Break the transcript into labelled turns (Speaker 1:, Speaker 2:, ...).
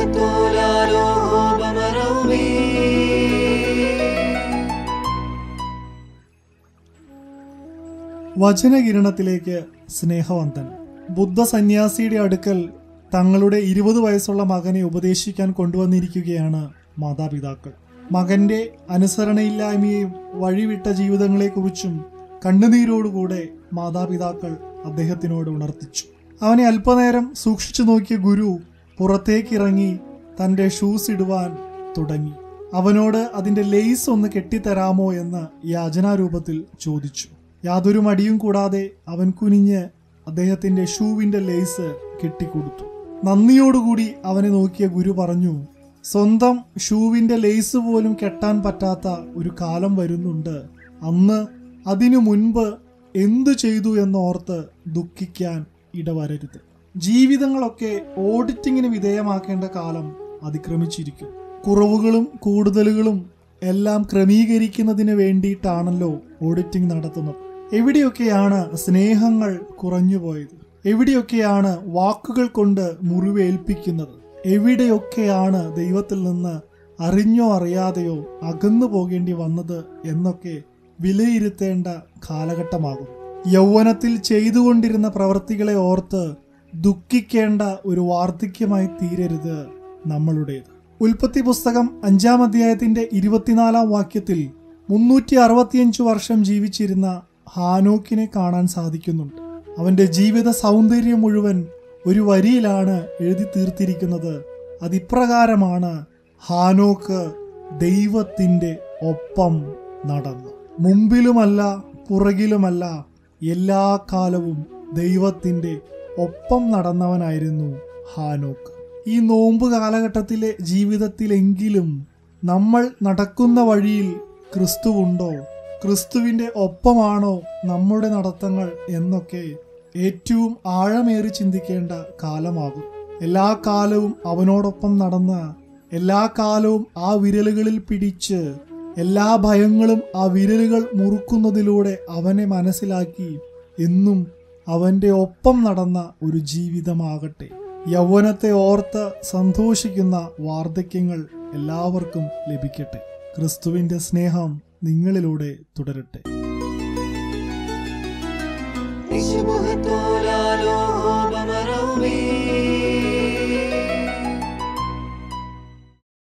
Speaker 1: شبهتولالو بمرومي
Speaker 2: വചനകിരണത്തിലേക്ക് സ്നേഹവന്തൻ ബുദ്ധ സന്യാസിയുടെ അടുക്കൽ തങ്ങളുടെ ഇരുപത് വയസ്സുള്ള മകനെ ഉപദേശിക്കാൻ കൊണ്ടുവന്നിരിക്കുകയാണ് മാതാപിതാക്കൾ മകന്റെ അനുസരണയില്ലായ്മയും വഴിവിട്ട ജീവിതങ്ങളെക്കുറിച്ചും കണ്ണുനീരോടുകൂടെ മാതാപിതാക്കൾ അദ്ദേഹത്തിനോട് ഉണർത്തിച്ചു അവനെ അല്പനേരം സൂക്ഷിച്ചു നോക്കിയ ഗുരു പുറത്തേക്കിറങ്ങി തന്റെ ഷൂസ് ഇടുവാൻ തുടങ്ങി അവനോട് അതിന്റെ ലേസ് ഒന്ന് കെട്ടിത്തരാമോ എന്ന് യാചനാരൂപത്തിൽ ചോദിച്ചു യാതൊരു മടിയും കൂടാതെ അവൻ കുനിഞ്ഞ് അദ്ദേഹത്തിന്റെ ഷൂവിന്റെ ലേസ് കെട്ടിക്കൊടുത്തു നന്ദിയോടുകൂടി അവനെ നോക്കിയ ഗുരു പറഞ്ഞു സ്വന്തം ഷൂവിന്റെ ലേസ് പോലും കെട്ടാൻ പറ്റാത്ത ഒരു കാലം വരുന്നുണ്ട് അന്ന് അതിനു മുൻപ് എന്തു ചെയ്തു എന്നോർത്ത് ദുഃഖിക്കാൻ ഇടവരരുത് ജീവിതങ്ങളൊക്കെ ഓഡിറ്റിങ്ങിന് വിധേയമാക്കേണ്ട കാലം അതിക്രമിച്ചിരിക്കും കുറവുകളും കൂടുതലുകളും എല്ലാം ക്രമീകരിക്കുന്നതിന് വേണ്ടിയിട്ടാണല്ലോ ഓഡിറ്റിംഗ് നടത്തുന്നത് എവിടെയൊക്കെയാണ് സ്നേഹങ്ങൾ കുറഞ്ഞുപോയത് എവിടെയൊക്കെയാണ് വാക്കുകൾ കൊണ്ട് മുറിവേൽപ്പിക്കുന്നത് എവിടെയൊക്കെയാണ് ദൈവത്തിൽ നിന്ന് അറിഞ്ഞോ അറിയാതെയോ അകന്നു പോകേണ്ടി വന്നത് എന്നൊക്കെ വിലയിരുത്തേണ്ട കാലഘട്ടമാകും യൗവനത്തിൽ ചെയ്തുകൊണ്ടിരുന്ന പ്രവൃത്തികളെ ഓർത്ത് ദുഃഖിക്കേണ്ട ഒരു വാർദ്ധക്യമായി തീരരുത് നമ്മളുടേത് ഉൽപ്പത്തി പുസ്തകം അഞ്ചാം അധ്യായത്തിന്റെ ഇരുപത്തിനാലാം വാക്യത്തിൽ മുന്നൂറ്റി അറുപത്തിയഞ്ചു വർഷം ജീവിച്ചിരുന്ന ഹാനോക്കിനെ കാണാൻ സാധിക്കുന്നുണ്ട് അവന്റെ ജീവിത സൗന്ദര്യം മുഴുവൻ ഒരു വരിയിലാണ് എഴുതി തീർത്തിരിക്കുന്നത് അതിപ്രകാരമാണ് ഹാനോക്ക് ദൈവത്തിന്റെ ഒപ്പം നടന്നു മുമ്പിലുമല്ല പുറകിലുമല്ല എല്ലാ കാലവും ദൈവത്തിന്റെ ഒപ്പം നടന്നവനായിരുന്നു ഹാനോക്ക് ഈ നോമ്പ് കാലഘട്ടത്തിലെ ജീവിതത്തിലെങ്കിലും നമ്മൾ നടക്കുന്ന വഴിയിൽ ക്രിസ്തുവുണ്ടോ ക്രിസ്തുവിന്റെ ഒപ്പമാണോ നമ്മുടെ നടത്തങ്ങൾ എന്നൊക്കെ ഏറ്റവും ആഴമേറി ചിന്തിക്കേണ്ട കാലമാകും എല്ലാ കാലവും അവനോടൊപ്പം നടന്ന് എല്ലാ കാലവും ആ വിരലുകളിൽ പിടിച്ച് എല്ലാ ഭയങ്ങളും ആ വിരലുകൾ മുറുക്കുന്നതിലൂടെ അവനെ മനസ്സിലാക്കി എന്നും അവന്റെ ഒപ്പം നടന്ന ഒരു ജീവിതമാകട്ടെ യൗവനത്തെ ഓർത്ത് സന്തോഷിക്കുന്ന വാർദ്ധക്യങ്ങൾ എല്ലാവർക്കും ലഭിക്കട്ടെ ക്രിസ്തുവിന്റെ സ്നേഹം നിങ്ങളിലൂടെ തുടരട്ടെ
Speaker 1: شبهتولالو بمرومي